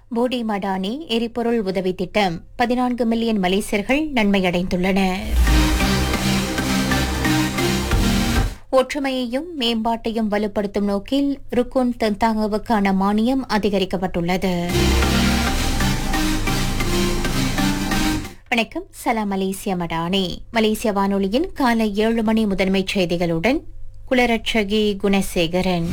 போடி மடானி எரிபொருள் உதவி திட்டம் பதினான்கு மில்லியன் மலேசியர்கள் நன்மையடைந்துள்ளனர் ஒற்றுமையையும் மேம்பாட்டையும் வலுப்படுத்தும் நோக்கில் ருக்குன் தென்தாங்கவுக்கான மானியம் அதிகரிக்கப்பட்டுள்ளது வணக்கம் சலாம் மலேசிய மடானி மலேசிய வானொலியின் காலை ஏழு மணி முதன்மைச் செய்திகளுடன் குலரட்சகி குணசேகரன்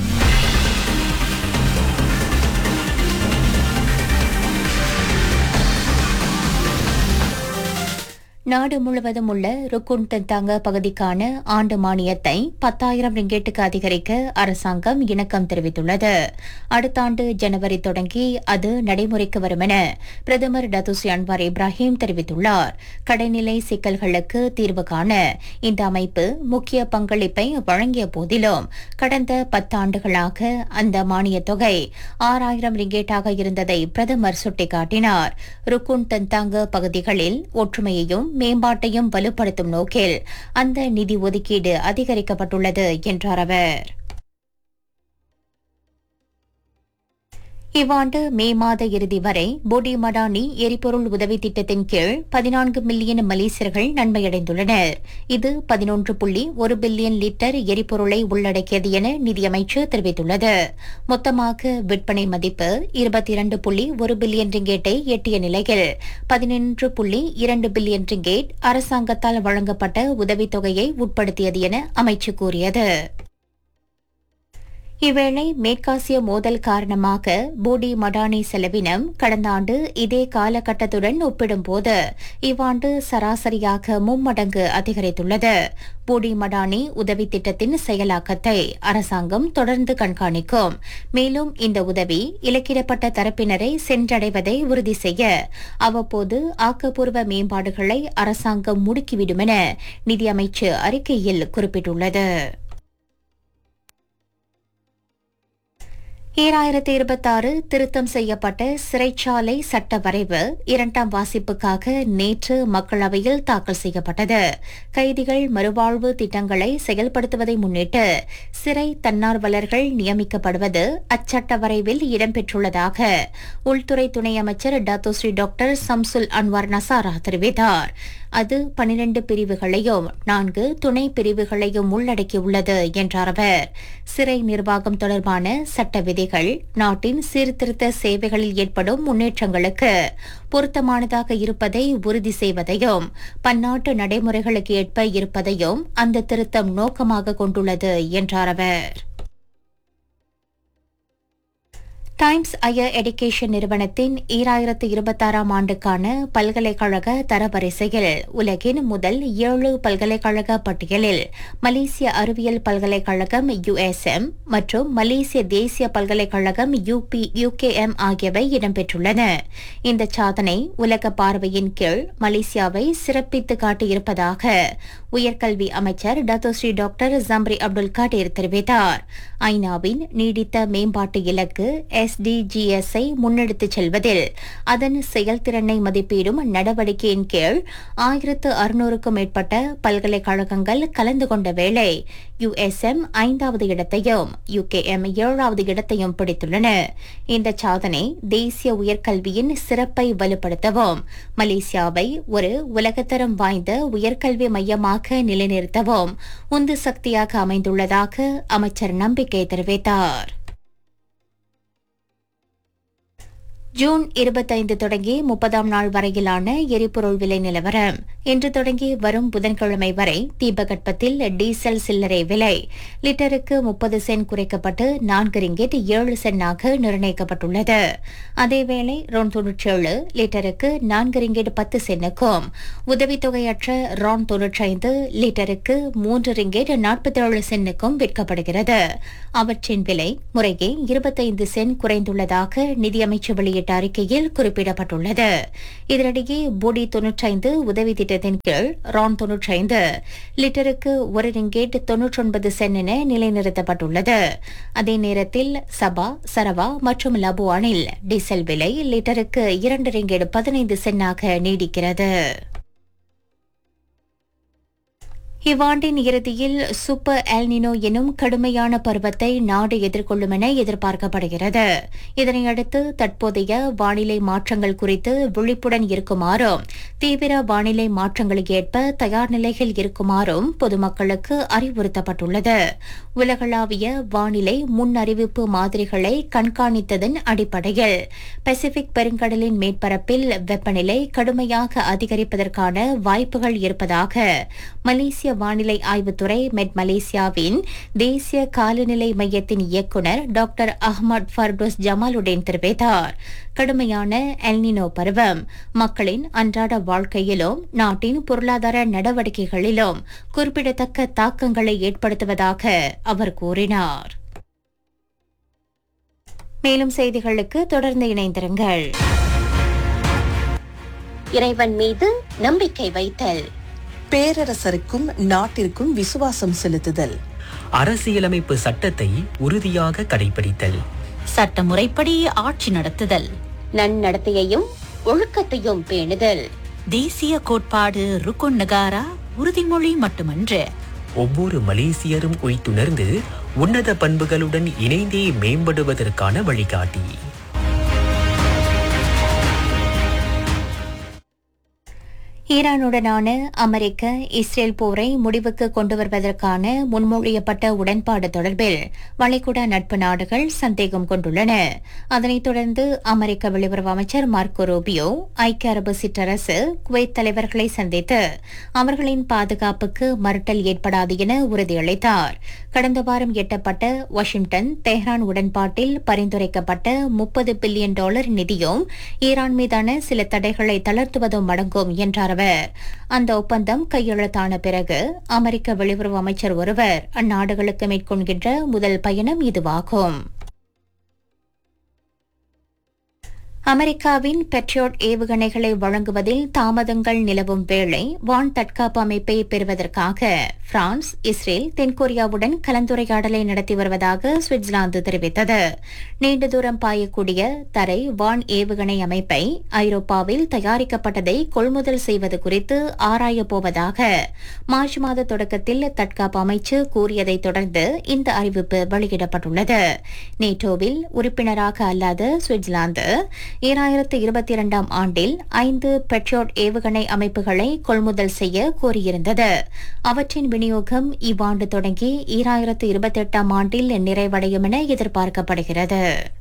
நாடு முழுவதும் உள்ள ருக்குன் தென்தாங்க பகுதிக்கான ஆண்டு மானியத்தை பத்தாயிரம் ரிங்கெட்டுக்கு அதிகரிக்க அரசாங்கம் இணக்கம் தெரிவித்துள்ளது அடுத்த ஆண்டு ஜனவரி தொடங்கி அது நடைமுறைக்கு வரும் என பிரதமர் டத்துசி அன்வார் இப்ராஹிம் தெரிவித்துள்ளார் கடைநிலை சிக்கல்களுக்கு தீர்வு காண இந்த அமைப்பு முக்கிய பங்களிப்பை வழங்கிய போதிலும் கடந்த பத்தாண்டுகளாக அந்த மானியத் தொகை ஆறாயிரம் ரிங்கேட்டாக இருந்ததை பிரதமர் சுட்டிக்காட்டினார் ருக்குன் தென்தாங்க பகுதிகளில் ஒற்றுமையையும் மேம்பாட்டையும் வலுப்படுத்தும் நோக்கில் அந்த நிதி ஒதுக்கீடு அதிகரிக்கப்பட்டுள்ளது என்றார் அவர் இவ்வாண்டு மே மாத இறுதி வரை போடி மடானி எரிபொருள் உதவி திட்டத்தின் கீழ் பதினான்கு மில்லியன் மலேசியர்கள் நன்மையடைந்துள்ளனர் இது பதினொன்று புள்ளி ஒரு பில்லியன் லிட்டர் எரிபொருளை உள்ளடக்கியது என நிதியமைச்சு தெரிவித்துள்ளது மொத்தமாக விற்பனை மதிப்பு இருபத்தி இரண்டு புள்ளி ஒரு பில்லியன் ரிங்கேட்டை எட்டிய நிலையில் பதினொன்று புள்ளி இரண்டு பில்லியன் ரிங்கேட் அரசாங்கத்தால் வழங்கப்பட்ட உதவித்தொகையை உட்படுத்தியது என அமைச்சு கூறியது இவ்வேளை மேற்காசிய மோதல் காரணமாக போடி மடானி செலவினம் கடந்த ஆண்டு இதே காலகட்டத்துடன் ஒப்பிடும்போது இவ்வாண்டு சராசரியாக மும்மடங்கு அதிகரித்துள்ளது போடி மடானி உதவி திட்டத்தின் செயலாக்கத்தை அரசாங்கம் தொடர்ந்து கண்காணிக்கும் மேலும் இந்த உதவி இலக்கிடப்பட்ட தரப்பினரை சென்றடைவதை உறுதி செய்ய அவ்வப்போது ஆக்கப்பூர்வ மேம்பாடுகளை அரசாங்கம் முடுக்கிவிடும் என நிதியமைச்சு அறிக்கையில் குறிப்பிட்டுள்ளது ஈராயிரத்தி இருபத்தாறு திருத்தம் செய்யப்பட்ட சிறைச்சாலை சட்ட வரைவு இரண்டாம் வாசிப்புக்காக நேற்று மக்களவையில் தாக்கல் செய்யப்பட்டது கைதிகள் மறுவாழ்வு திட்டங்களை செயல்படுத்துவதை முன்னிட்டு சிறை தன்னார்வலர்கள் நியமிக்கப்படுவது அச்சட்ட வரைவில் இடம்பெற்றுள்ளதாக உள்துறை துணை அமைச்சர் Datuk Seri doctor Shamsul Anwar Nasarah தெரிவித்தார் அது பனிரண்டு பிரிவுகளையும் நான்கு துணை பிரிவுகளையும் உள்ளடக்கியுள்ளது என்றார் அவர் சிறை நிர்வாகம் தொடர்பான சட்ட விதிகள் நாட்டின் சீர்திருத்த சேவைகளில் ஏற்படும் முன்னேற்றங்களுக்கு பொருத்தமானதாக இருப்பதை உறுதி செய்வதையும் பன்னாட்டு நடைமுறைகளுக்கு ஏற்ப இருப்பதையும் அந்த திருத்தம் நோக்கமாக கொண்டுள்ளது என்றார் அவர் டைம்ஸ் ஹையர் எடுகேஷன் நிறுவனத்தின் ஈராயிரத்து இருபத்தாறாம் ஆண்டுக்கான பல்கலைக்கழக தரவரிசையில் உலகின் முதல் ஏழு பல்கலைக்கழக பட்டியலில் மலேசிய அறிவியல் பல்கலைக்கழகம் யுஎஸ்எம் மற்றும் மலேசிய தேசிய பல்கலைக்கழகம் யூபி யூகேஎம் ஆகியவை இடம்பெற்றுள்ளன இந்த சாதனை உலக பார்வையின் கீழ் மலேசியாவை சிறப்பித்து காட்டியிருப்பதாக உயர்கல்வி அமைச்சர் Datuk Seri doctor Zambry Abdul Kadir தெரிவித்தார் ஐநாவின் நீடித்த மேம்பாட்டு இலக்கு எஸ்டிஜிஎஸ் ஐ முன்னெடுத்துச் செல்வதில் அதன் செயல்திறனை மதிப்பீடும் நடவடிக்கையின் கீழ் ஆயிரத்து அறுநூறுக்கும் மேற்பட்ட பல்கலைக்கழகங்கள் கலந்து கொண்ட வேளை யுஎஸ்எம் ஐந்தாவது இடத்தையும் யுகேஎம் ஏழாவது இடத்தையும் பிடித்துள்ளன இந்த சாதனை தேசிய உயர்கல்வியின் சிறப்பை வலுப்படுத்தவும் மலேசியாவை ஒரு உலகத்தரம் வாய்ந்த உயர்கல்வி மையமாக நிலைநிறுத்தவும் உந்து சக்தியாக அமைந்துள்ளதாக அமைச்சர் நம்பிக்கை தெரிவித்தார் ஜூன் இருபத்தைந்து தொடங்கி முப்பதாம் நாள் வரையிலான எரிபொருள் விலை நிலவரம் இன்று தொடங்கி வரும் புதன்கிழமை வரை தீபகற்பத்தில் டீசல் சில்லறை விலை லிட்டருக்கு முப்பது சென்ட் குறைக்கப்பட்டு நான்கு ரிங்கெட் ஏழு சென்டாக நிர்ணயிக்கப்பட்டுள்ளது அதேவேளை ரோன் தொன்னூற்றேழு லிட்டருக்கு நான்கு ரிங்கெட் பத்து சென்னுக்கும் உதவித்தொகையற்ற ரான் தொன்னூற்றைந்து லிட்டருக்கு மூன்று ரிங்கெட் நாற்பத்தேழு சென்னுக்கும் விற்கப்படுகிறது அவற்றின் விலை முறையே இருபத்தைந்து சென்ட் குறைந்துள்ளதாக நிதியமைச்சு வெளியிட்ட அறிக்கையில் குறிப்பிடப்பட்டுள்ளது இதனிடையே போடி தொன்னூற்றைந்து உதவி திட்டத்தின் கீழ் ரான் தொன்னூற்றைந்து லிட்டருக்கு ஒரு ரிங்கேட் தொன்னூற்றொன்பது சென் என நிலைநிறுத்தப்பட்டுள்ளது அதே நேரத்தில் சபா சரவா மற்றும் லபுவானில் டீசல் விலை லிட்டருக்கு இரண்டு ரிங்கேட் பதினைந்து சென்னாக நீடிக்கிறது இவ்வாண்டின் இறுதியில் சூப்பர் எல்னினோ எனும் கடுமையான பருவத்தை நாடு எதிர்கொள்ளும் என எதிர்பார்க்கப்படுகிறது இதனையடுத்து தற்போதைய வானிலை மாற்றங்கள் குறித்து விழிப்புடன் இருக்குமாறும் தீவிர வானிலை மாற்றங்களுக்கு ஏற்ப தயார் நிலையில் இருக்குமாறும் பொதுமக்களுக்கு அறிவுறுத்தப்பட்டுள்ளது உலகளாவிய வானிலை முன்னறிவிப்பு மாதிரிகளை கண்காணித்ததன் அடிப்படையில் பசிபிக் பெருங்கடலின் மேற்பரப்பில் வெப்பநிலை கடுமையாக அதிகரிப்பதற்கான வாய்ப்புகள் இருப்பதாக மலேசிய வானிலை ஆய்வுத்துறை மெட் மலேசியாவின் தேசிய காலநிலை மையத்தின் இயக்குநர் டாக்டர் அஹ்மத் ஃபர்டோஸ் ஜமாலுடன் தெரிவித்தார் கடுமையான எல்னினோ பருவம் மக்களின் அன்றாட வாழ்க்கையிலும் நாட்டின் பொருளாதார நடவடிக்கைகளிலும் குறிப்பிடத்தக்க தாக்கங்களை ஏற்படுத்துவதாக அவர் கூறினார் மேலும் செய்திகளுக்கு தொடர்ந்து இணைந்திருங்கள் இறைவன் மீது நம்பிக்கை வைத்தல் பேரரசருக்கும் நாட்டிற்கும் விசுவாசம் செலுத்துதல் அரசியலமைப்பு சட்டத்தை உறுதியாக கடைபிடித்தல் சட்டமுறைப்படி ஆட்சி நடத்துதல் நன்னடத்தையையும் ஒழுக்கத்தையும் பேணுதல் தேசிய கோட்பாடு ருக்குன் நகாரா உறுதிமொழி மட்டுமன்று ஒவ்வொரு மலேசியரும் உய்த்துணர்ந்து உன்னத பண்புகளுடன் இணைந்தே மேம்படுவதற்கான வழிகாட்டி ஈரானுடனான அமெரிக்க இஸ்ரேல் போரை முடிவுக்கு கொண்டு வருவதற்கான முன்மொழியப்பட்ட உடன்பாடு தொடர்பில் வளைகுடா நட்பு நாடுகள் சந்தேகம் கொண்டுள்ளன அதனைத் தொடர்ந்து அமெரிக்க வெளியுறவு அமைச்சர் மார்க்கோ ரூபியோ ஐக்கிய அரபு சிற்றரசு குவைத் தலைவர்களை சந்தித்து அவர்களின் பாதுகாப்புக்கு மறுட்டல் ஏற்படாது என உறுதியளித்தார் கடந்த வாரம் எட்டப்பட்ட வாஷிங்டன் தெஹ்ரான் உடன்பாட்டில் பரிந்துரைக்கப்பட்ட முப்பது பில்லியன் டாலர் நிதியும் ஈரான் மீதான சில தடைகளை தளர்த்துவதும் அடங்கும் என்றார் அவர் அந்த ஒப்பந்தம் கையெழுத்தான பிறகு அமெரிக்க வெளியுறவு அமைச்சர் ஒருவர் அந்நாடுகளுக்கு மேற்கொள்கின்ற முதல் பயணம் இதுவாகும் அமெரிக்காவின் பெட்ரோட் ஏவுகணைகளை வழங்குவதில் தாமதங்கள் நிலவும் வேளை வான் தற்காப்பு அமைப்பை பெறுவதற்காக பிரான்ஸ் இஸ்ரேல் தென்கொரியாவுடன் கலந்துரையாடலை நடத்தி வருவதாக சுவிட்சர்லாந்து தெரிவித்தது நீண்ட தூரம் பாயக்கூடிய தரை வான் ஏவுகணை அமைப்பை ஐரோப்பாவில் தயாரிக்கப்பட்டதை கொள்முதல் செய்வது குறித்து ஆராயப் போவதாக மார்ச் மாத தொடக்கத்தில் தற்காப்பு அமைச்சு கூறியதைத் தொடர்ந்து இந்த அறிவிப்பு வெளியிடப்பட்டுள்ளது நேட்டோவில் உறுப்பினராக அல்லாத சுவிட்சர்லாந்து ஈராயிரத்து இருபத்தி இரண்டாம் ஆண்டில் ஐந்து பெட்ரோட் ஏவுகணை அமைப்புகளை கொள்முதல் செய்ய கோரியிருந்தது அவற்றின் விநியோகம் இவ்வாண்டு தொடங்கி ஈராயிரத்து இருபத்தி எட்டாம் ஆண்டில் நிறைவடையும் என எதிர்பார்க்கப்படுகிறது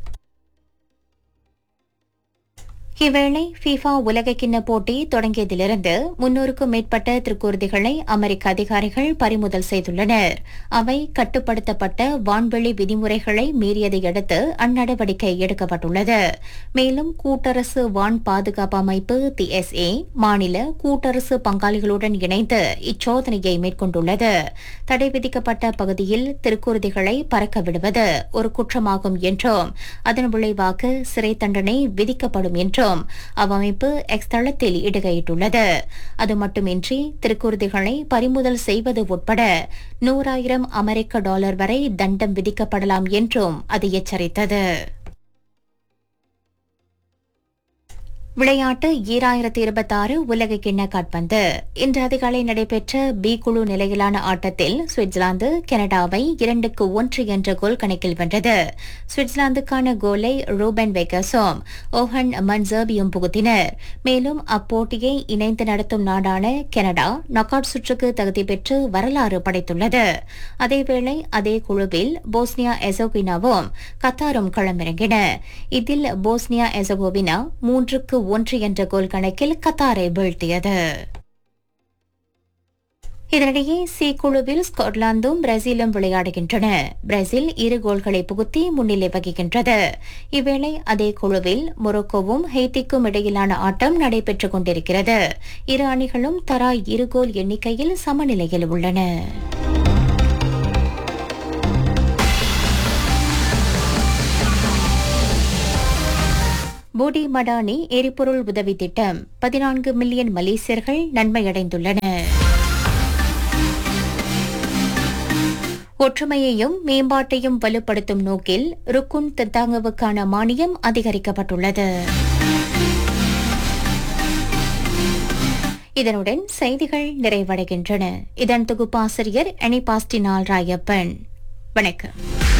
இவ்வேளை ஃபீஃபா உலகக்கிண்ண போட்டி தொடங்கியதிலிருந்து முன்னூறுக்கும் மேற்பட்ட திருக்கூர்திகளை அமெரிக்க அதிகாரிகள் பறிமுதல் செய்துள்ளனர் அவை கட்டுப்படுத்தப்பட்ட வான்வெளி விதிமுறைகளை மீறியதை அடுத்து அந்நடவடிக்கை எடுக்கப்பட்டுள்ளது மேலும் கூட்டரசு வான் பாதுகாப்பு அமைப்பு டிஎஸ்ஏ மாநில கூட்டரசு பங்காளிகளுடன் இணைந்து இச்சோதனையை மேற்கொண்டுள்ளது தடை விதிக்கப்பட்ட பகுதியில் திருக்கூர்திகளை பறக்க விடுவது ஒரு குற்றமாகும் என்றும் அதன் விளைவாக சிறை தண்டனை விதிக்கப்படும் என்றும் அவ்வமைப்பு எக்ஸ் தளத்தில் இடுகையிட்டுள்ளது அது மட்டுமின்றி திருக்குருதிகளை பறிமுதல் செய்வது உட்பட நூறாயிரம் அமெரிக்க டாலர் வரை தண்டம் விதிக்கப்படலாம் என்றும் அது எச்சரித்தது விளையாட்டு ஈராயிரத்தி இருபத்தாறு உலக கிண்ண காட்பந்து இன்று அதிகாலை நடைபெற்ற பி குழு நிலையிலான ஆட்டத்தில் சுவிட்சர்லாந்து கனடாவை இரண்டுக்கு ஒன்று என்ற கோல் கணக்கில் வென்றது சுவிட்சர்லாந்துக்கான கோலை ரூபன் வெகஸும் ஓஹன் மன்சர்பியும் புகுத்தினர் மேலும் அப்போட்டியை இணைந்து நடத்தும் நாடான கனடா நாக் அவுட் சுற்றுக்கு தகுதி பெற்று வரலாறு படைத்துள்ளது அதேவேளை அதே குழுவில் போஸ்னியா எசோகினாவும் கத்தாரும் களமிறங்கின இதில் போஸ்னியா எசகோவினா மூன்றுக்கு ஒன்று என்ற கோல் கணக்கில் கத்தாரை வீழ்த்தியது இதனிடையே சி குழுவில் ஸ்காட்லாந்தும் பிரேசிலும் விளையாடுகின்றன பிரேசில் இரு கோல்களை புகுத்தி முன்னிலை வகிக்கின்றது இவ்வேளை அதே குழுவில் மொரோக்கோவும் ஹெய்திக்கும் இடையிலான ஆட்டம் நடைபெற்றுக் கொண்டிருக்கிறது இரு அணிகளும் தரா இரு கோல் எண்ணிக்கையில் சமநிலையில் உள்ளன போடி மடானி எரிபொருள் உதவி திட்டம் பதினான்கு மில்லியன் மலேசியர்கள் நன்மையடைந்துள்ளனர் ஒற்றுமையையும் மேம்பாட்டையும் வலுப்படுத்தும் நோக்கில் ருக்குன் தத்தாங்கவுக்கான மானியம் அதிகரிக்கப்பட்டுள்ளது இதனுடன் செய்திகள் நிறைவடைகின்றன இதன் தொகுப்பாசிரியர் அனிபாஸ்டினால் ராயப்பன் வணக்கம்